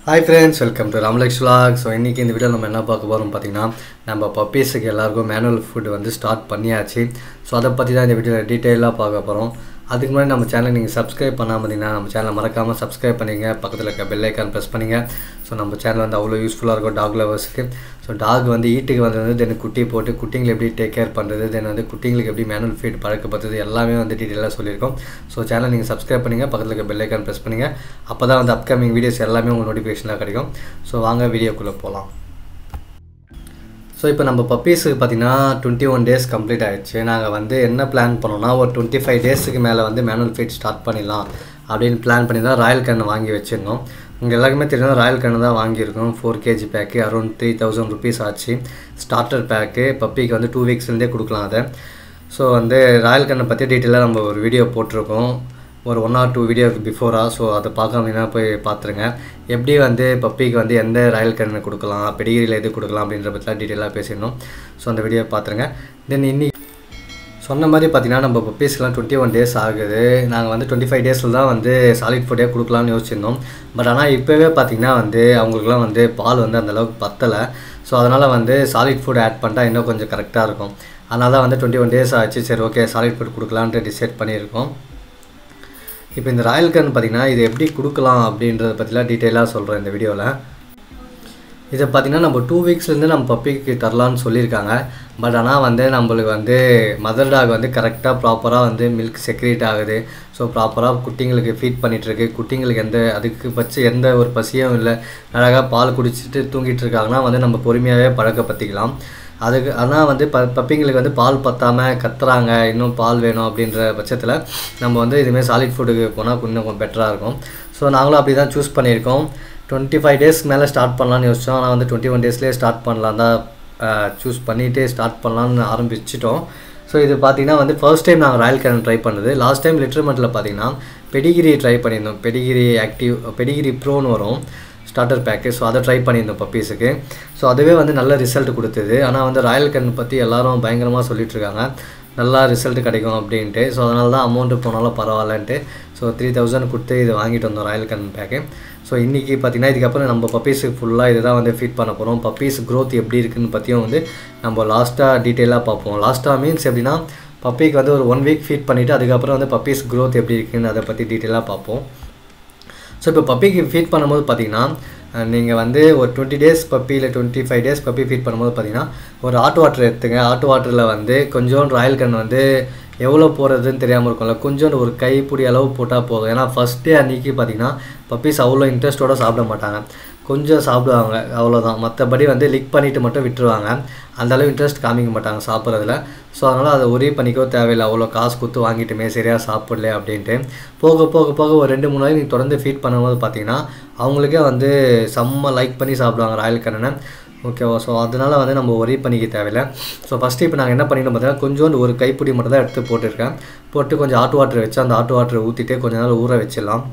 Hi friends welcome to Ramlaksh vlog so இன்றைக்கி இந்த video நம்ம என்ன பார்க்க போகிறோம் பார்த்தீங்கன்னா நம்ம பப்பீஸுக்கு எல்லாருக்கும் மேனுவல் ஃபுட் வந்து ஸ்டார்ட் பண்ணியாச்சு ஸோ அதை பற்றி தான் இந்த வீடியோவில் டீட்டெயிலாக பார்க்க போகிறோம் அதுக்கு முன்னாடி நம்ம சேனலை நீங்கள் சப்ஸ்கிரைப் பண்ணாமல் இருந்தீங்கன்னா நம்ம சேனலை மறக்காமல் சப்ஸ்கிரைப் பண்ணிங்க பக்கத்தில் இருக்க பெல் ஐக்கான் ப்ரெஸ் பண்ணிங்க ஸோ நம்ம சேனல் வந்து அவ்வளோ யூஸ்ஃபுல்லாக இருக்கும் டாக் லவர்ஸுக்கு ஸோ டாக் வந்து ஈட்டுக்கு வந்து தென் குட்டி போட்டு குட்டிங்களை எப்படி டேக் கேர் பண்ணுறது தென் வந்து குட்டிங்களுக்கு எப்படி மேனுவல் ஃபீட் பழக்கப்படுறது எல்லாமே வந்து டீட்டெயிலாக சொல்லியிருக்கோம் ஸோ சேனல் நீங்கள் சப்ஸ்கிரைப் பண்ணுங்கள் பக்கத்தில் இருக்க பெல் ஐக்கான் ப்ரெஸ் பண்ணுங்கள் அப்போ தான் வந்து அப்கமிங் வீடியோஸ் எல்லாமே உங்களுக்கு நோட்டிஃபிகேஷனாக கிடைக்கும் ஸோ வாங்க வீடியோக்குள்ளே போகலாம் ஸோ இப்போ நம்ம பப்பீஸுக்கு பார்த்தீங்கன்னா டுவெண்ட்டி ஒன் டேஸ் கம்ப்ளீட் ஆயிடுச்சு நாங்கள் வந்து என்ன பிளான் பண்ணோம்னா ஒரு டுவெண்ட்டி ஃபைவ் டேஸுக்கு மேலே வந்து மேனுவல் ஃபீட் ஸ்டார்ட் பண்ணிடலாம் அப்படின்னு பிளான் பண்ணி தான் ராயல் கண்ணை வாங்கி வச்சுருந்தோம் உங்கள் எல்லாருக்குமே தெரியும் ராயல் கண்ணு தான் வாங்கியிருக்கோம் four KG pack around three thousand rupees ஆச்சு ஸ்டார்டர் பேக்கு பப்பிக்கு வந்து டூ வீக்ஸ்லேருந்தே கொடுக்கலாம் அதை ஸோ வந்து ராயல் கண்ணை பற்றி டீட்டெயிலாக நம்ம ஒரு வீடியோ போட்டிருக்கோம் ஒரு ஒன் ஆர் டூ வீடியோ பிஃபோராக ஸோ அதை பார்க்காமீங்கன்னா போய் பார்த்துருங்க எப்படி வந்து பப்பிக்கு வந்து எந்த ராயல் கண்ணு கொடுக்கலாம் பெடிகிரியில் எது கொடுக்கலாம் அப்படின்ற பற்றிலாம் டீட்டெயிலாக பேசியிருந்தோம் ஸோ அந்த வீடியோ பார்த்துருங்க தென் இன்னி சொன்ன மாதிரி பார்த்தீங்கன்னா நம்ம பப்பீஸ்லாம் டுவெண்ட்டி ஒன் டேஸ் ஆகுது நாங்கள் வந்து டுவெண்ட்டி ஃபைவ் டேஸில் தான் வந்து சாலிட் ஃபுட்டே கொடுக்கலாம்னு யோசிச்சிருந்தோம் பட் ஆனால் இப்போவே பார்த்தீங்கன்னா வந்து அவங்களுக்குலாம் வந்து பால் வந்து அந்தளவுக்கு பத்தலை ஸோ அதனால் வந்து சாலிட் ஃபுட் ஆட் பண்ணிட்டா இன்னும் கொஞ்சம் கரெக்டாக இருக்கும் அதனால தான் வந்து டுவெண்ட்டி ஒன் டேஸ் ஆச்சு சரி ஓகே சாலிட் ஃபுட் கொடுக்கலான்ட்டு டிசைட் பண்ணியிருக்கோம் இப்போ இந்த ராயல் கன் பார்த்திங்கன்னா இது எப்படி கொடுக்கலாம் அப்படின்றத பற்றிலாம் டீட்டெயிலாக சொல்கிறேன் இந்த வீடியோவில் இதை பார்த்திங்கன்னா நம்ம டூ வீக்ஸ்லேருந்து நம்ம பப்பிக்கு தரலான்னு சொல்லியிருக்காங்க பட் ஆனால் வந்து நம்மளுக்கு வந்து மதர் டாக் வந்து கரெக்டாக ப்ராப்பராக வந்து மில்க் செக்ரேட் ஆகுது ஸோ ப்ராப்பராக குட்டிங்களுக்கு ஃபீட் பண்ணிகிட்ருக்கு குட்டிங்களுக்கு எந்த அதுக்கு பச்சு எந்த ஒரு பசியும் இல்லை அழகாக பால் குடிச்சிட்டு தூங்கிட்டு இருக்காங்கன்னா வந்து நம்ம பொறுமையாகவே பழக்கப்படுத்திக்கலாம் அதுக்கு ஆனால் வந்து ப பப்பிங்களுக்கு வந்து பால் பத்தாமல் கத்துறாங்க இன்னும் பால் வேணும் அப்படின்ற பட்சத்தில் நம்ம வந்து இதுமாரி சாலிட் ஃபுட்டுக்கு போனால் இன்னும் கொஞ்சம் பெட்டராக இருக்கும் ஸோ நாங்களும் அப்படி தான் சூஸ் பண்ணியிருக்கோம் டுவெண்ட்டி ஃபைவ் டேஸ் மேலே ஸ்டார்ட் பண்ணலான்னு யோசித்தோம் ஆனால் வந்து டுவெண்ட்டி ஒன் டேஸ்லேயே ஸ்டார்ட் பண்ணலாம் தான் சூஸ் பண்ணிவிட்டு ஸ்டார்ட் பண்ணலான்னு ஆரம்பிச்சிட்டோம் ஸோ இது பார்த்திங்கன்னா வந்து ஃபர்ஸ்ட் டைம் நாங்கள் ராயல் கேரன் ட்ரை பண்ணது லாஸ்ட் டைம் லிட்டர்மெண்ட்டில் பார்த்தீங்கன்னா பெடிகிரி ட்ரை பண்ணியிருந்தோம் பெடிகிரி ஆக்டிவ் பெடிகிரி ப்ரோன்னு வரும் ஸ்டார்டர் பேக்கு ஸோ அதை ட்ரை பண்ணியிருந்தோம் பப்பீஸுக்கு ஸோ அதுவே வந்து நல்ல ரிசல்ட் கொடுத்தது ஆனால் வந்து ராயல் கன் பற்றி எல்லாரும் பயங்கரமாக சொல்லிட்டு இருக்காங்க நல்லா ரிசல்ட் கிடைக்கும் அப்படின்ட்டு ஸோ அதனால தான் அமௌண்ட்டு போனாலும் பரவாயில்லன்ட்டு ஸோ த்ரீ தௌசண்ட் கொடுத்து இது வாங்கிட்டு வந்தோம் ராயல் கன் பேக்கு ஸோ இன்றைக்கி பார்த்தீங்கன்னா இதுக்கப்புறம் நம்ம பப்பீஸுக்கு ஃபுல்லாக இது தான் வந்து ஃபீட் பண்ண போகிறோம் பப்பீஸ் க்ரோத் எப்படி இருக்குன்னு பற்றியும் வந்து நம்ம லாஸ்ட்டாக டீட்டெயிலாக பார்ப்போம் லாஸ்ட்டாக மீன்ஸ் எப்படின்னா பப்பிக்கு வந்து ஒரு ஒன் வீக் ஃபீட் பண்ணிவிட்டு அதுக்கப்புறம் வந்து பப்பீஸ் க்ரோத் எப்படி இருக்குன்னு அதை பற்றி டீட்டெயிலாக பார்ப்போம் ஸோ இப்போ பப்பிக்கு ஃபீட் பண்ணும்போது பார்த்தீங்கன்னா நீங்கள் வந்து ஒரு டுவெண்ட்டி டேஸ் பப்பி இல்லை twenty five days puppy feed பண்ணும்போது பார்த்தீங்கன்னா ஒரு ஹாட் வாட்டர் எடுத்துங்க ஹாட் வாட்டரில் வந்து கொஞ்சோண்டு ராயல் கன் வந்து எவ்வளோ போடுறதுன்னு தெரியாமல் இருக்கும்ல கொஞ்சோண்டு ஒரு கைப்பிடி அளவு போட்டால் போதும் ஏன்னா ஃபஸ்ட் டே அன்றைக்கி பார்த்தீங்கன்னா பப்பீஸ் அவ்வளோ இன்ட்ரெஸ்ட்டோடு சாப்பிட மாட்டாங்க கொஞ்சம் சாப்பிடுவாங்க அவ்வளோதான் மற்றபடி வந்து லிக் பண்ணிவிட்டு மட்டும் விட்டுருவாங்க அந்தளவு இன்ட்ரெஸ்ட் காமிக்க மாட்டாங்க சாப்பிட்றதுல ஸோ அதனால் அதை ஒரே பண்ணிக்கோ தேவையில்லை அவ்வளோ காசு கொடுத்து வாங்கிட்டுமே சரியாக சாப்பிடல அப்படின்ட்டு போக போக போக ஒரு ரெண்டு மூணு நாள் நீங்கள் தொடர்ந்து ஃபீட் பண்ணும்போது பார்த்தீங்கன்னா அவங்களுக்கே வந்து செம்ம லைக் பண்ணி சாப்பிடுவாங்க ராயல் கண்ணனை ஓகேவா ஸோ அதனால் வந்து நம்ம ஒரே பண்ணிக்க தேவையில்லை ஸோ ஃபஸ்ட்டு இப்போ நாங்கள் என்ன பண்ணிட்டோம் பார்த்தீங்கன்னா கொஞ்சோண்டு ஒரு கைப்பிடி மட்டும் தான் எடுத்து போட்டிருக்கேன் போட்டு கொஞ்சம் ஹாட் வாட்டர் வச்சு அந்த ஹாட் வாட்டரை ஊற்றிட்டு கொஞ்ச நாள் ஊற வச்சிடலாம்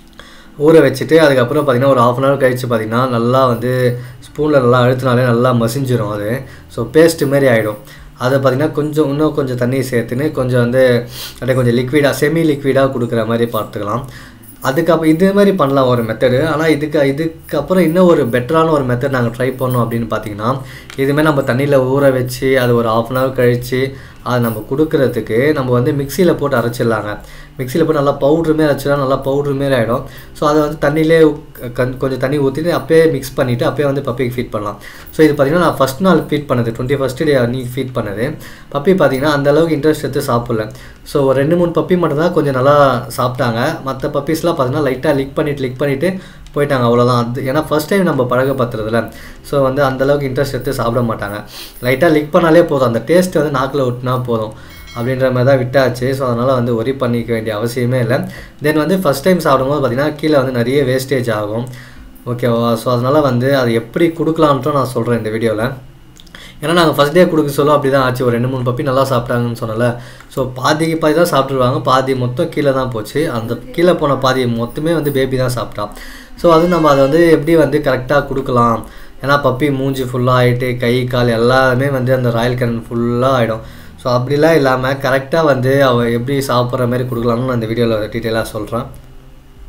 ஊற வச்சுட்டு அதுக்கப்புறம் பார்த்திங்கன்னா ஒரு ஆஃப் அன் ஹவர் கழித்து பார்த்திங்கன்னா நல்லா வந்து ஸ்பூனில் நல்லா அழுத்தினாலே நல்லா மசிஞ்சிரும் அது ஸோ பேஸ்ட்டு மாரி ஆகிடும் அதை பார்த்திங்கன்னா கொஞ்சம் இன்னும் கொஞ்சம் தண்ணி சேர்த்துன்னு கொஞ்சம் வந்து அப்படியே கொஞ்சம் லிக்விடாக செமி லிக்விடாக கொடுக்குற மாதிரி பார்த்துக்கலாம் அதுக்கப்புறம் இதே மாதிரி பண்ணலாம் ஒரு மெத்தடு ஆனால் இதுக்கு இதுக்கப்புறம் இன்னும் ஒரு பெட்டரான ஒரு மெத்தட் நாங்கள் ட்ரை பண்ணோம் அப்படின்னு பார்த்தீங்கன்னா இதுமாதிரி நம்ம தண்ணியில் ஊற வச்சு அது ஒரு ஆஃப் அன் ஹவர் கழித்து அது நம்ம கொடுக்குறதுக்கு நம்ம வந்து மிக்சியில் போட்டு அரைச்சிடலாங்க மிக்சியில் போட்டு நல்லா பவுட்ரு மாரி அரைச்சிடலாம் நல்லா பவுட்ரு மாரி ஆகிடும் ஸோ அதை வந்து தண்ணியிலே கண் கொஞ்சம் தண்ணி ஊற்றிட்டு அப்பயே மிக்ஸ் பண்ணிவிட்டு அப்பயே வந்து பப்பிக்கு ஃபீட் பண்ணலாம் ஸோ இது பார்த்திங்கன்னா நான் ஃபஸ்ட் நாள் ஃபீட் பண்ணது டுவெண்ட்டி ஃபஸ்ட் டே அன்றைக்கி ஃபீட் பண்ணது பப்பி பார்த்திங்கன்னா அந்தளவுக்கு இன்ட்ரெஸ்ட் எடுத்து சாப்பிடல ஸோ ஒரு ரெண்டு மூணு பப்பி மட்டும்தான் கொஞ்சம் நல்லா சாப்பிட்டாங்க மற்ற பப்பீஸ்லாம் பார்த்திங்கன்னா லைட்டாக லிக் பண்ணிவிட்டு லிக் பண்ணிவிட்டு போயிட்டாங்க அவ்வளோதான் அது ஏன்னா ஃபஸ்ட் டைம் நம்ம பழகப்படுத்துறதுல ஸோ வந்து அந்தளவுக்கு இன்ட்ரெஸ்ட் எடுத்து சாப்பிட மாட்டாங்க லைட்டாக லிக் பண்ணாலே போதும் அந்த டேஸ்ட் வந்து நாக்கில் விட்டுனா போதும் அப்படின்ற மாதிரி தான் விட்டாச்சு ஸோ அதனால் வந்து ஒரி பண்ணிக்க வேண்டிய அவசியமே இல்லை தென் வந்து ஃபஸ்ட் டைம் சாப்பிடும்போது பார்த்திங்கன்னா கீழே வந்து நிறைய வேஸ்டேஜ் ஆகும் ஓகேவா ஸோ அதனால் வந்து அது எப்படி கொடுக்கலான்ட்டும் நான் சொல்கிறேன் இந்த வீடியோவில் ஏன்னா நாங்கள் ஃபஸ்ட் டே கொடுக்க சொல்ல அப்படி தான் ஆச்சு ஒரு ரெண்டு மூணு பப்பி நல்லா சாப்பிட்டாங்கன்னு சொன்னல ஸோ பாதிக்கு பாதி தான் சாப்பிட்ருவாங்க பாதி மொத்தம் கீழே தான் போச்சு அந்த கீழே போன பாதி மொத்தமே வந்து பேபி தான் சாப்பிட்டான் ஸோ அது நம்ம அதை வந்து எப்படி வந்து கரெக்டாக கொடுக்கலாம் ஏன்னா பப்பி மூஞ்சி ஃபுல்லாக ஆகிட்டு கை கால் எல்லாமே வந்து அந்த ராயல் கரன் ஃபுல்லாக ஆகிடும் ஸோ அப்படிலாம் இல்லாமல் கரெக்டாக வந்து அவள் எப்படி சாப்பிட்ற மாதிரி கொடுக்கலாம்னு நான் இந்த வீடியோவில் டீட்டெயிலாக சொல்கிறேன்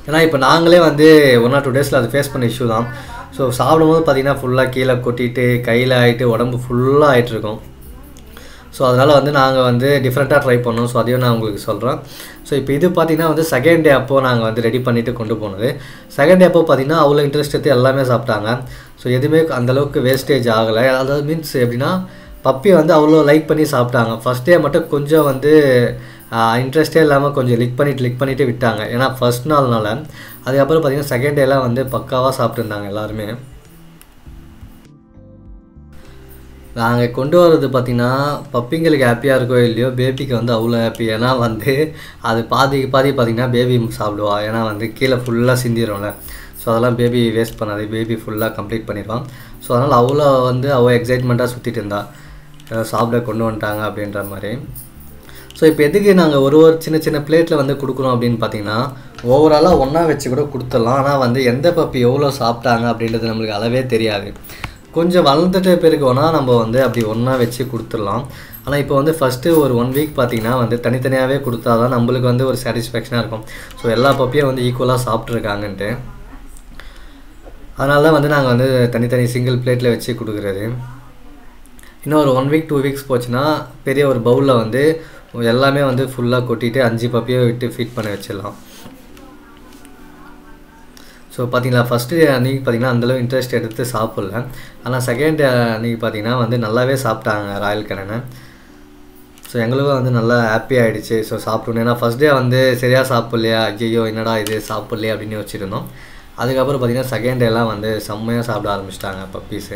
ஏன்னா இப்போ நாங்களே வந்து ஒன் ஆர் டூ டேஸில் அது ஃபேஸ் பண்ண இஷ்யூ தான் ஸோ சாப்பிடும்போது பார்த்தீங்கன்னா ஃபுல்லாக கீழே கொட்டிட்டு கையில் ஆகிட்டு உடம்பு ஃபுல்லாக ஆகிட்டு இருக்கும் ஸோ அதனால் வந்து நாங்கள் வந்து டிஃப்ரெண்ட்டாக ட்ரை பண்ணோம் ஸோ அதையும் நான் உங்களுக்கு சொல்கிறேன் ஸோ இப்போ இது பார்த்திங்கன்னா வந்து செகண்ட் டே அப்போது நாங்கள் வந்து ரெடி பண்ணிவிட்டு கொண்டு போனது செகண்ட் டே அப்போ பார்த்திங்கன்னா அவ்வளோ இன்ட்ரெஸ்ட் எடுத்து எல்லாமே சாப்பிட்டாங்க ஸோ எதுவுமே அந்தளவுக்கு வேஸ்டேஜ் ஆகலை அதாவது மீன்ஸ் எப்படின்னா பப்பி வந்து அவ்வளோ லைக் பண்ணி சாப்பிட்டாங்க ஃபஸ்ட் டே மட்டும் கொஞ்சம் வந்து இன்ட்ரெஸ்டே இல்லாமல் கொஞ்சம் லிக் பண்ணிட்டு லிக் பண்ணிவிட்டு விட்டாங்க ஏன்னா ஃபஸ்ட் நாள்னால அதுக்கப்புறம் பார்த்திங்கன்னா செகண்ட் டேலாம் வந்து பக்காவாக சாப்பிட்ருந்தாங்க எல்லாருமே நாங்கள் கொண்டு வர்றது பார்த்திங்கன்னா பப்பிங்களுக்கு ஹாப்பியாக இருக்கோ இல்லையோ பேபிக்கு வந்து அவ்வளோ ஹாப்பி ஏன்னா வந்து அது பாதிக்கு பாதி பார்த்திங்கன்னா பேபி சாப்பிடுவா ஏன்னா வந்து கீழே ஃபுல்லாக சிந்திடும்ல ஸோ அதெல்லாம் பேபி வேஸ்ட் பண்ணாது பேபி ஃபுல்லாக கம்ப்ளீட் பண்ணிடுவான் ஸோ அதனால் அவ்வளோ வந்து அவ்வளோ எக்ஸைட்மெண்ட்டாக சுற்றிட்டு இருந்தா சாப்பிட கொண்டு வந்துட்டாங்க அப்படின்ற மாதிரி ஸோ இப்போ எதுக்கு நாங்கள் ஒரு ஒரு சின்ன சின்ன பிளேட்டில் வந்து கொடுக்குறோம் அப்படின்னு பார்த்தீங்கன்னா ஓவராலாக ஒன்றா வச்சு கூட கொடுத்துடலாம் ஆனால் வந்து எந்த பப்பி எவ்வளோ சாப்பிட்டாங்க அப்படின்றது நம்மளுக்கு அளவே தெரியாது கொஞ்சம் வளர்ந்துட்ட பிறகு வேணால் நம்ம வந்து அப்படி ஒன்றா வச்சு கொடுத்துடலாம் ஆனால் இப்போ வந்து ஃபஸ்ட்டு ஒரு ஒன் வீக் பார்த்திங்கன்னா வந்து தனித்தனியாகவே கொடுத்தா தான் நம்மளுக்கு வந்து ஒரு சாட்டிஸ்ஃபேக்ஷனாக இருக்கும் ஸோ எல்லா பப்பியும் வந்து ஈக்குவலாக சாப்பிட்ருக்காங்கன்ட்டு அதனால தான் வந்து நாங்கள் வந்து தனித்தனி சிங்கிள் பிளேட்டில் வச்சு கொடுக்குறது இன்னும் ஒரு ஒன் வீக் டூ வீக்ஸ் போச்சுன்னா பெரிய ஒரு பவுலில் வந்து எல்லாமே வந்து ஃபுல்லாக கொட்டிட்டு அஞ்சு பப்பியை விட்டு ஃபீட் பண்ண வச்சிடலாம் ஸோ பார்த்தீங்களா ஃபஸ்ட்டு டே அன்றைக்கி பார்த்தீங்கன்னா அந்தளவு இன்ட்ரெஸ்ட் எடுத்து சாப்பிட்ல ஆனால் செகண்ட் டே அன்றைக்கி பார்த்தீங்கன்னா வந்து நல்லாவே சாப்பிட்டாங்க ராயல் கண்ணனை ஸோ எங்களுக்கும் வந்து நல்லா ஹாப்பி ஆகிடுச்சு ஸோ சாப்பிட்டோன்னு ஏன்னா ஃபஸ்ட் டே வந்து சரியாக சாப்பிட்லையா ஐயோ என்னடா இது சாப்பிட்லையே அப்படின்னு வச்சுருந்தோம் அதுக்கப்புறம் பார்த்தீங்கன்னா செகண்ட் டேலாம் வந்து செம்மையாக சாப்பிட ஆரம்பிச்சிட்டாங்க பப்பீஸு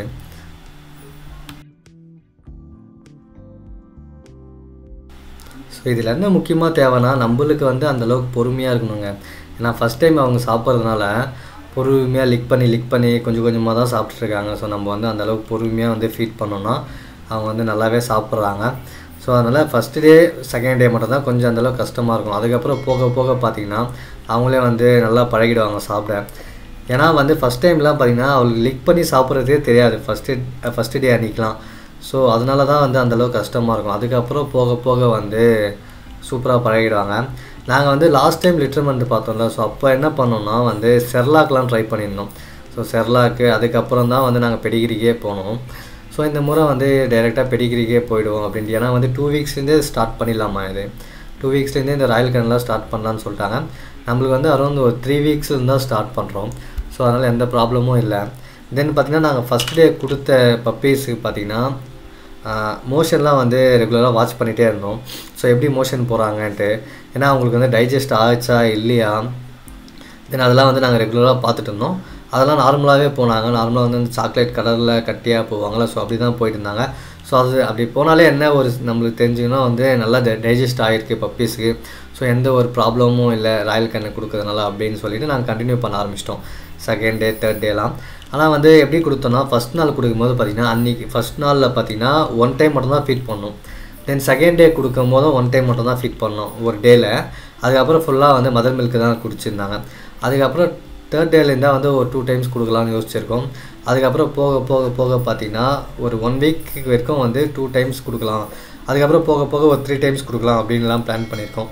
ஸோ இதில் என்ன முக்கியமாக தேவைன்னா நம்மளுக்கு வந்து அந்தளவுக்கு பொறுமையாக இருக்கணுங்க ஏன்னா ஃபஸ்ட் டைம் அவங்க சாப்பிட்றதுனால பொறுமையாக லிக் பண்ணி லிக் பண்ணி கொஞ்சம் கொஞ்சமாக தான் சாப்பிட்ருக்காங்க ஸோ நம்ம வந்து அந்தளவுக்கு பொறுமையாக வந்து ஃபீட் பண்ணோன்னா அவங்க வந்து நல்லாவே சாப்பிட்றாங்க ஸோ அதனால் ஃபஸ்ட்டு டே செகண்ட் டே மட்டும் தான் கொஞ்சம் அந்தளவுக்கு கஷ்டமாக இருக்கும் அதுக்கப்புறம் போக போக பார்த்திங்கன்னா அவங்களே வந்து நல்லா பழகிடுவாங்க சாப்பிட ஏன்னா வந்து ஃபஸ்ட் டைம்லாம் பார்த்திங்கன்னா அவளுக்கு லிக் பண்ணி சாப்பிட்றதே தெரியாது ஃபஸ்ட்டு ஃபஸ்ட்டு டே அன்றைக்கலாம் ஸோ அதனால தான் வந்து அந்தளவுக்கு கஷ்டமாக இருக்கும் அதுக்கப்புறம் போக போக வந்து சூப்பராக பழகிடுவாங்க நாங்கள் வந்து லாஸ்ட் டைம் லிட்டர்மெண்ட் பார்த்தோம்ல ஸோ அப்போ என்ன பண்ணோம்னா வந்து செர்லாக்லாம் ட்ரை பண்ணியிருந்தோம் ஸோ செர்லாக்கு அதுக்கப்புறம் தான் வந்து நாங்கள் பெடிகிரிக்கே போனோம் ஸோ இந்த முறை வந்து டைரெக்டாக பெடிகிரிக்கே போயிடுவோம் அப்படின்ட்டு ஏன்னா வந்து டூ வீக்ஸ்லேருந்தே ஸ்டார்ட் பண்ணிடலாமா இது டூ வீக்ஸ்லேருந்தே இந்த ராயல் கன்லாம் ஸ்டார்ட் பண்ணலான்னு சொல்லிட்டாங்க நம்மளுக்கு வந்து அரௌண்ட் ஒரு த்ரீ வீக்ஸ்லேருந்து தான் ஸ்டார்ட் பண்ணுறோம் ஸோ அதனால் எந்த ப்ராப்ளமும் இல்லை தென் பார்த்திங்கன்னா நாங்கள் ஃபஸ்ட் டே கொடுத்த பப்பீஸுக்கு பார்த்திங்கன்னா மோஷன்லாம் வந்து ரெகுலராக வாட்ச் பண்ணிகிட்டே இருந்தோம் ஸோ எப்படி மோஷன் போகிறாங்கன்ட்டு ஏன்னா அவங்களுக்கு வந்து டைஜஸ்ட் ஆச்சா இல்லையா தென் அதெல்லாம் வந்து நாங்கள் ரெகுலராக பார்த்துட்டு இருந்தோம் அதெல்லாம் நார்மலாகவே போனாங்க நார்மலாக வந்து அந்த சாக்லேட் கலரில் கட்டியாக போவாங்களா ஸோ அப்படி தான் போயிட்டு இருந்தாங்க ஸோ அது அப்படி போனாலே என்ன ஒரு நம்மளுக்கு தெரிஞ்சுங்கன்னா வந்து நல்லா டைஜஸ்ட் ஆகிருக்கு பப்பீஸுக்கு ஸோ எந்த ஒரு ப்ராப்ளமும் இல்லை ராயல் கண்ணை கொடுக்கறதுனால அப்படின்னு சொல்லிட்டு நாங்கள் கண்டினியூ பண்ண ஆரம்பிச்சிட்டோம் செகண்ட் டே தேர்ட் டேலாம் ஆனால் வந்து எப்படி கொடுத்தோன்னா ஃபஸ்ட் நாள் கொடுக்கும்போது பார்த்திங்கன்னா அன்றைக்கி ஃபஸ்ட் நாளில் பார்த்திங்கன்னா ஒன் டைம் மட்டும் தான் ஃபீட் பண்ணோம் தென் செகண்ட் டே கொடுக்கும் போதும் ஒன் டைம் மட்டும் தான் ஃபீட் பண்ணோம் ஒரு டேயில் அதுக்கப்புறம் ஃபுல்லாக வந்து மதர் மில்க்கு தான் குடிச்சிருந்தாங்க அதுக்கப்புறம் தேர்ட் டேலேருந்தால் வந்து ஒரு டூ டைம்ஸ் கொடுக்கலாம்னு யோசிச்சிருக்கோம் அதுக்கப்புறம் போக போக போக பார்த்திங்கன்னா ஒரு ஒன் வீக் வரைக்கும் வந்து டூ டைம்ஸ் கொடுக்கலாம் அதுக்கப்புறம் போக போக ஒரு த்ரீ டைம்ஸ் கொடுக்கலாம் அப்படின்லாம் பிளான் பண்ணியிருக்கோம்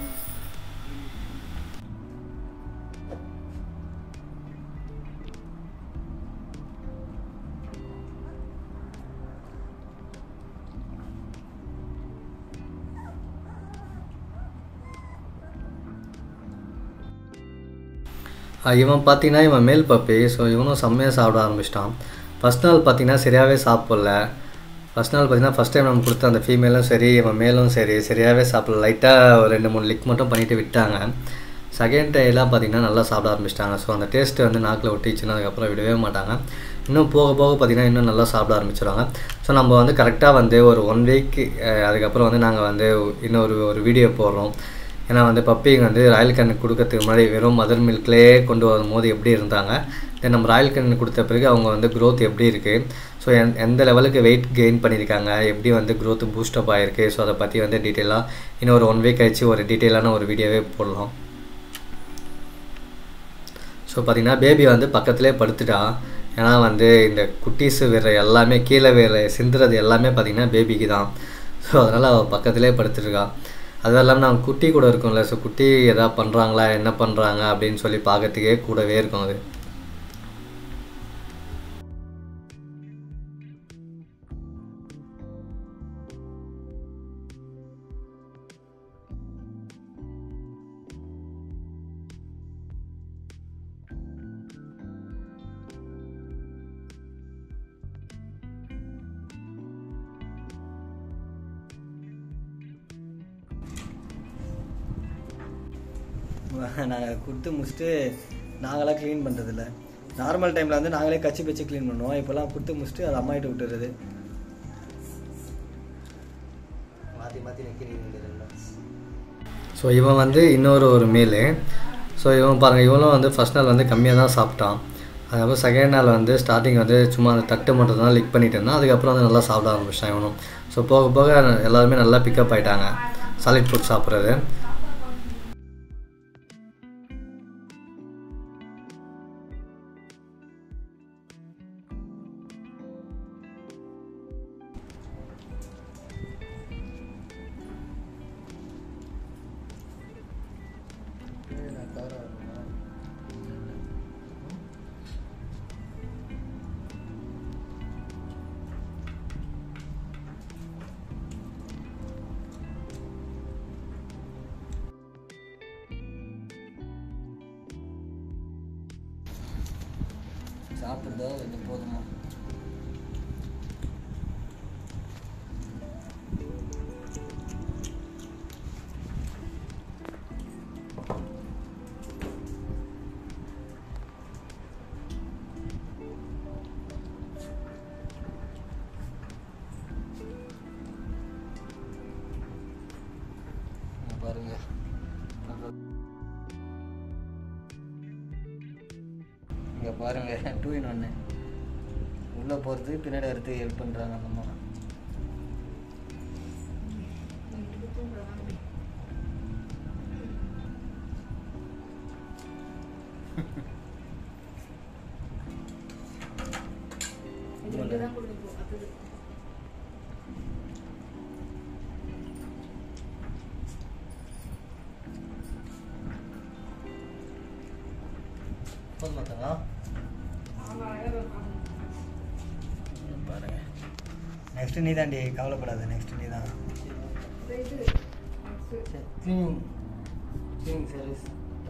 இவன் பார்த்தீங்கன்னா இவன் மேல் பப்பி ஸோ இவனும் செம்மையாக சாப்பிட ஆரம்பிச்சிட்டான் ஃபஸ்ட் நாள் பார்த்தீங்கன்னா சரியாகவே சாப்பிடல ஃபஸ்ட் நாள் பார்த்தீங்கன்னா ஃபஸ்ட் டைம் நம்ம கொடுத்த அந்த ஃபீமேலும் சரி இவன் மேலும் சரி சரியாகவே சாப்பிடல லைட்டாக ஒரு ரெண்டு மூணு லிக் மட்டும் பண்ணிவிட்டு விட்டாங்க செகண்ட் டேலாம் பார்த்திங்கன்னா நல்லா சாப்பிட ஆரம்பிச்சிட்டாங்க ஸோ அந்த டேஸ்ட்டு வந்து நாக்கில் ஒட்டிச்சுன்னா அதுக்கப்புறம் விடவே மாட்டாங்க இன்னும் போக போக பார்த்திங்கன்னா இன்னும் நல்லா சாப்பிட ஆரம்பிச்சிடுவாங்க ஸோ நம்ம வந்து கரெக்டாக வந்து ஒரு ஒன் வீக் அதுக்கப்புறம் வந்து நாங்கள் வந்து இன்னொரு ஒரு வீடியோ போடுறோம் ஏன்னா வந்து பப்பிங்க வந்து ராயல் கண்ணு கொடுக்கறதுக்கு முன்னாடி வெறும் மதர் மில்க்லேயே கொண்டு வரும்போது எப்படி இருந்தாங்க தென் நம்ம ராயல் கண்ணு கொடுத்த பிறகு அவங்க வந்து க்ரோத் எப்படி இருக்குது ஸோ எந் எந்த லெவலுக்கு வெயிட் கெயின் பண்ணியிருக்காங்க எப்படி வந்து க்ரோத் பூஸ்டப் ஆகிருக்கு ஸோ அதை பற்றி வந்து டீட்டெயிலாக இன்னும் ஒரு ஒன் வீக் ஆயிடுச்சு ஒரு டீட்டெயிலான ஒரு வீடியோவே போடலாம் ஸோ பார்த்திங்கன்னா பேபி வந்து பக்கத்துலேயே படுத்துட்டா ஏன்னா வந்து இந்த குட்டீஸு வேறு எல்லாமே கீழே வேறு சிந்துறது எல்லாமே பார்த்திங்கன்னா பேபிக்கு தான் ஸோ அதனால் அவள் பக்கத்துலேயே படுத்துருக்கா அது இல்லாமல் நாங்கள் குட்டி கூட இருக்கோம்ல ஸோ குட்டி எதாவது பண்ணுறாங்களா என்ன பண்ணுறாங்க அப்படின்னு சொல்லி பார்க்கறதுக்கே கூடவே இருக்கும் அது நாங்கள் கொடுத்து முடிச்சுட்டு நாங்களாம் க்ளீன் பண்ணுறதில்ல நார்மல் டைமில் வந்து நாங்களே கச்சி பச்சு க்ளீன் பண்ணுவோம் இப்போலாம் கொடுத்து முடிச்சுட்டு அது அம்மாயிட்ட விட்டுறது மாற்றி மாற்றி நிற்கிறீங்க ஸோ இவன் வந்து இன்னொரு ஒரு மேலு ஸோ இவன் பாருங்கள் இவனும் வந்து ஃபஸ்ட் நாள் வந்து கம்மியாக தான் சாப்பிட்டான் அதுக்கப்புறம் செகண்ட் நாள் வந்து ஸ்டார்டிங் வந்து சும்மா அந்த தட்டு மட்டும் தான் லிக் பண்ணிட்டு இருந்தான் அதுக்கப்புறம் வந்து நல்லா சாப்பிட ஆரம்பிச்சிட்டான் இவனும் ஸோ போக போக எல்லாருமே நல்லா பிக்கப் ஆகிட்டாங்க சாலிட் ஃபுட் சாப்பிட்றது சாப்பிட்றதோ இது போதுமா இங்க பாருங்க இங்கே பாருங்க டூ இன் ஒன்று உள்ளே போகிறது பின்னாடி வரது ஹெல்ப் பண்ணுறாங்க அந்த அம்மா போது மாட்டாங்க பாருங்க நெக்ஸ்ட்டு நீ தாண்டி கவலைப்படாத நெக்ஸ்ட்டு நீ தான் க்ளீனிங் க்ளீனிங் சர்வீஸ்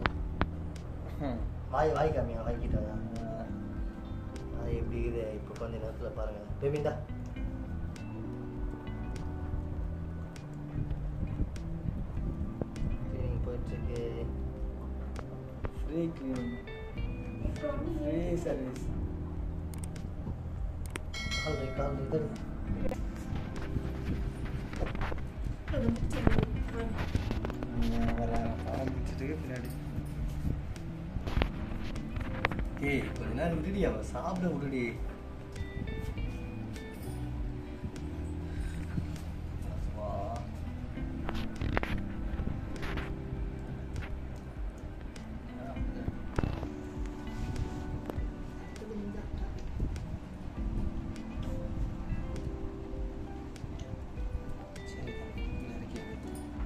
வாய் வாய் காமியா வாய்க்கிட்டாங்க அது எப்படி இருக்குது இப்போ கொஞ்ச நேரத்தில் பாருங்கள் பேபிண்டா க்ளீனிங் போயிட்டுருக்கு free cleaning free service call வை, கால் வை, இதோ. வர ஆரம்பிச்சிட்டு பின்னாடி ஏய் கொஞ்ச நேரம் விடுடி அவன் சாப்பிட விடுடி வா. சரி, இங்க இறக்கி வை.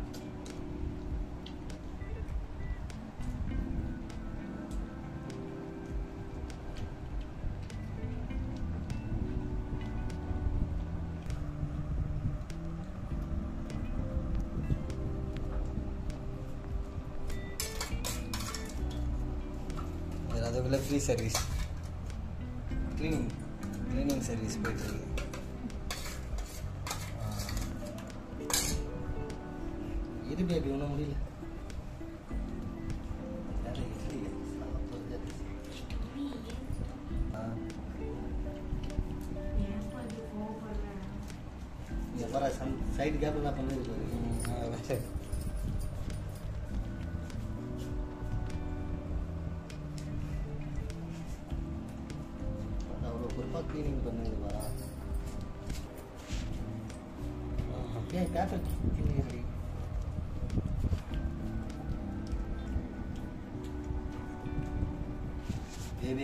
அது அதுக்குள்ளே free service cleaning cleaning service போயிட்டுருக்கு இது பேபி ஒன்றும் முடியல வேற இல்லையே. சாப்பிடுறது. ஆ. இங்க பாரு, சன் சைடு கேப்ல என்ன பண்ணுது பாரு. அவ்வளோ பொறுப்பாக க்ளீனிங் பண்ணுது பாரா ஏன் பேப்பர் கிளீனிங் பேபி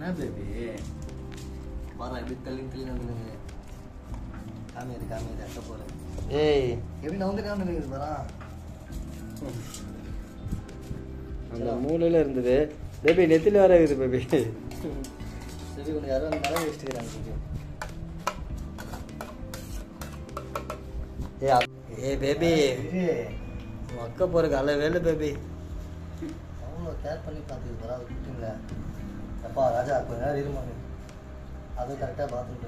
என்ன பேபி பாரு எப்படி தள்ளி தள்ளி வந்துருங்க காமியாது காமியாது அக்க போல ஏய் எப்படி நவுந்து வந்துருக்குது பாரா அந்த மூலையில் இருந்தது பேபி நெத்தில வேற இருக்குது பேபி சரி உனக்கு யாரோ அந்த மரம் வச்சுக்கிறாங்க ஏ ஏ பேபி அக்க போறதுக்கு அல்ல வேலை பேபி அவ்வளோ கேர் பண்ணி பார்த்துக்கு போகிறா அது குட்டிங்களா அப்பா ராஜா கொஞ்ச நேரம் இருமாங்க அதுவும் கரெக்டாக பார்த்துட்டு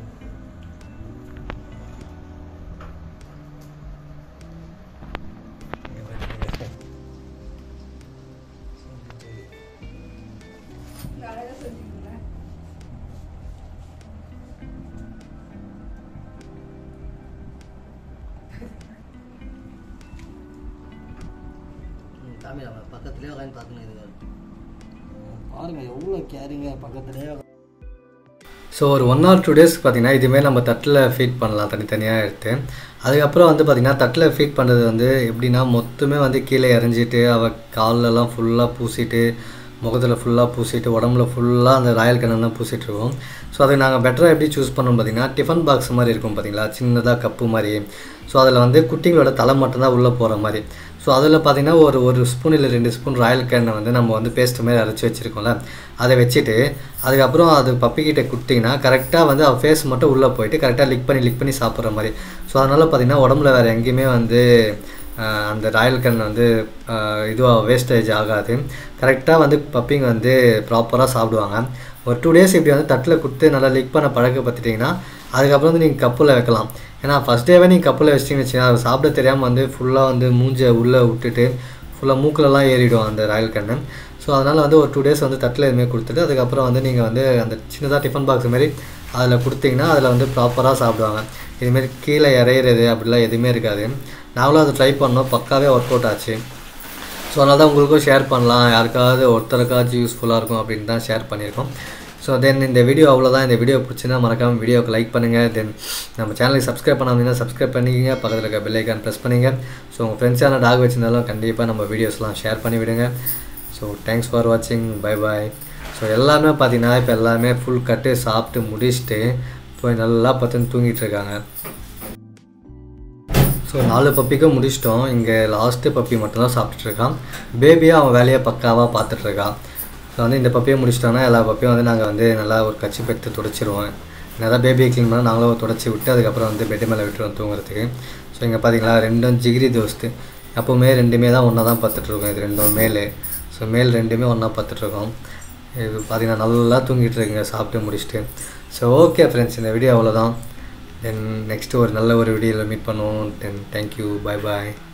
சாமி நம்ம பக்கத்துலேயே உட்காந்து பார்த்துன்னு இருக்காரு பாருங்க எவ்வளோ கேரிங்க பக்கத்துலேயே ஸோ ஒரு ஒன் ஆர் டூ டேஸ்க்கு பார்த்தீங்கன்னா இதுமாரி நம்ம தட்டில் ஃபீட் பண்ணலாம் தனித்தனியாக எடுத்து அதுக்கப்புறம் வந்து பார்த்திங்கன்னா தட்டில் ஃபீட் பண்ணுறது வந்து எப்படின்னா மொத்தமே வந்து கீழே இறஞ்சிட்டு அவள் கால்லெல்லாம் ஃபுல்லாக பூசிட்டு முகத்தில் ஃபுல்லாக பூசிட்டு உடம்புல ஃபுல்லாக அந்த ராயல் கண்ணெல்லாம் பூசிட்டு இருக்கோம் ஸோ அதை நாங்கள் பெட்டராக எப்படி சூஸ் பண்ணோம் பார்த்தீங்கன்னா டிஃபன் பாக்ஸ் மாதிரி இருக்கும் பார்த்தீங்களா சின்னதாக கப்பு மாதிரி ஸோ அதில் வந்து குட்டிங்களோட தலை மட்டும்தான் உள்ளே போகிற மாதிரி ஸோ அதில் பார்த்தீங்கன்னா ஒரு ஒரு ஸ்பூன் இல்லை ரெண்டு ஸ்பூன் ராயல் கேனை வந்து நம்ம வந்து பேஸ்ட் மாதிரி அரைச்சி வச்சுருக்கோம்ல அதை வச்சுட்டு அதுக்கப்புறம் அது பப்பிக்கிட்ட கொடுத்தீங்கன்னா கரெக்டாக வந்து அவள் ஃபேஸ் மட்டும் உள்ளே போயிட்டு கரெக்டாக லிக் பண்ணி லிக் பண்ணி சாப்பிட்ற மாதிரி ஸோ அதனால் பார்த்தீங்கன்னா உடம்புல வேறு எங்கேயுமே வந்து ஆஹ், அந்த ராயல் கன் வந்து இதுவாக வேஸ்டேஜ் ஆகாது கரெக்டாக வந்து பப்பிங்க வந்து ப்ராப்பராக சாப்பிடுவாங்க ஒரு டூ டேஸ் இப்படி வந்து தட்டில் கொடுத்து நல்லா லிக் பண்ண பழக்கப்படுத்திட்டிங்கன்னா அதுக்கப்புறம் வந்து நீங்கள் கப்பில் வைக்கலாம் ஏன்னா ஃபஸ்ட் டேவே நீங்கள் கப்பில் வச்சிட்டிங்கன்னு வச்சுக்கோங்க அது சாப்பிட தெரியாமல் வந்து ஃபுல்லாக வந்து மூஞ்சை உள்ளே விட்டுட்டு ஃபுல்லாக மூக்கிலலாம் ஏறிடும் அந்த ராயல் கண்ணு ஸோ அதனால் வந்து ஒரு டூ டேஸ் வந்து தட்டில் எதுவுமே கொடுத்துட்டு அதுக்கப்புறம் வந்து நீங்கள் வந்து அந்த சின்னதாக டிஃபன் பாக்ஸ் மாதிரி அதில் கொடுத்தீங்கன்னா அதில் வந்து ப்ராப்பராக சாப்பிடுவாங்க இதுமாரி கீழே இறையிறது அப்படிலாம் எதுவுமே இருக்காது நாங்களும் அதை ட்ரை பண்ணோம் பக்காவே ஒர்க் அவுட் ஆச்சு ஸோ அதனால தான் உங்களுக்கும் ஷேர் பண்ணலாம் யாருக்காவது ஒருத்தருக்காச்சும் யூஸ்ஃபுல்லாக இருக்கும் அப்படின்னு தான் ஷேர் பண்ணியிருக்கோம் ஸோ தென் இந்த வீடியோ அவ்வளோதான் இந்த வீடியோ பிடிச்சினா மறக்காமல் வீடியோக்கு லைக் பண்ணுங்கள் தென் நம்ம சேனலுக்கு சப்ஸ்கிரைப் பண்ணாமல் சப்ஸ்கிரைப் பண்ணிக்கங்க பக்கத்தில் இருக்க பெல் ஐக்கான் ப்ரெஸ் பண்ணிங்க ஸோ உங்கள் ஃப்ரெண்ட்ஸ் யாரும் டாக் வச்சிருந்தாலும் கண்டிப்பாக நம்ம வீடியோஸ்லாம் ஷேர் பண்ணி விடுங்க ஸோ தேங்க்ஸ் ஃபார் வாட்சிங் பை பாய் ஸோ எல்லாமே பார்த்தீங்கன்னா இப்போ எல்லாமே ஃபுல் கட்டு சாப்பிட்டு முடிச்சுட்டு போய் நல்லா பார்த்துன்னு தூங்கிட்டு இருக்காங்க ஸோ நாலு பப்பிக்கும் முடிச்சிட்டோம் இங்கே லாஸ்ட்டு பப்பி மட்டும்தான் சாப்பிட்டுட்டு இருக்கான் பேபியாக அவன் வேலையை பக்காவாக பார்த்துட்டு இருக்கான் ஸோ வந்து இந்த பப்பியை முடிச்சிட்டோன்னா எல்லா பப்பியும் வந்து நாங்கள் வந்து நல்லா ஒரு கச்சி பெற்று துடைச்சிருவோம் என்னதான் பேபியை க்ளீன் பண்ணால் நாங்களும் துடைச்சி விட்டு அதுக்கப்புறம் வந்து பெட்டு மேலே விட்டுருவோம் தூங்குறதுக்கு ஸோ இங்கே பார்த்தீங்களா ரெண்டும் ஜிகிரி தோஸ்து எப்போவுமே ரெண்டுமே தான் ஒன்றா தான் பார்த்துட்ருக்கோம் இது ரெண்டும் மேலு ஸோ மேல் ரெண்டுமே ஒன்றா பார்த்துட்ருக்கோம் இது பார்த்தீங்கன்னா நல்லா தூங்கிட்டு இருக்குங்க சாப்பிட்டு முடிச்சுட்டு ஸோ ஓகே ஃப்ரெண்ட்ஸ் இந்த வீடியோ அவ்வளோதான் தென் நெக்ஸ்ட்டு ஒரு நல்ல ஒரு வீடியோவில் மீட் பண்ணுவோம் தென் தேங்க்யூ பாய் பாய்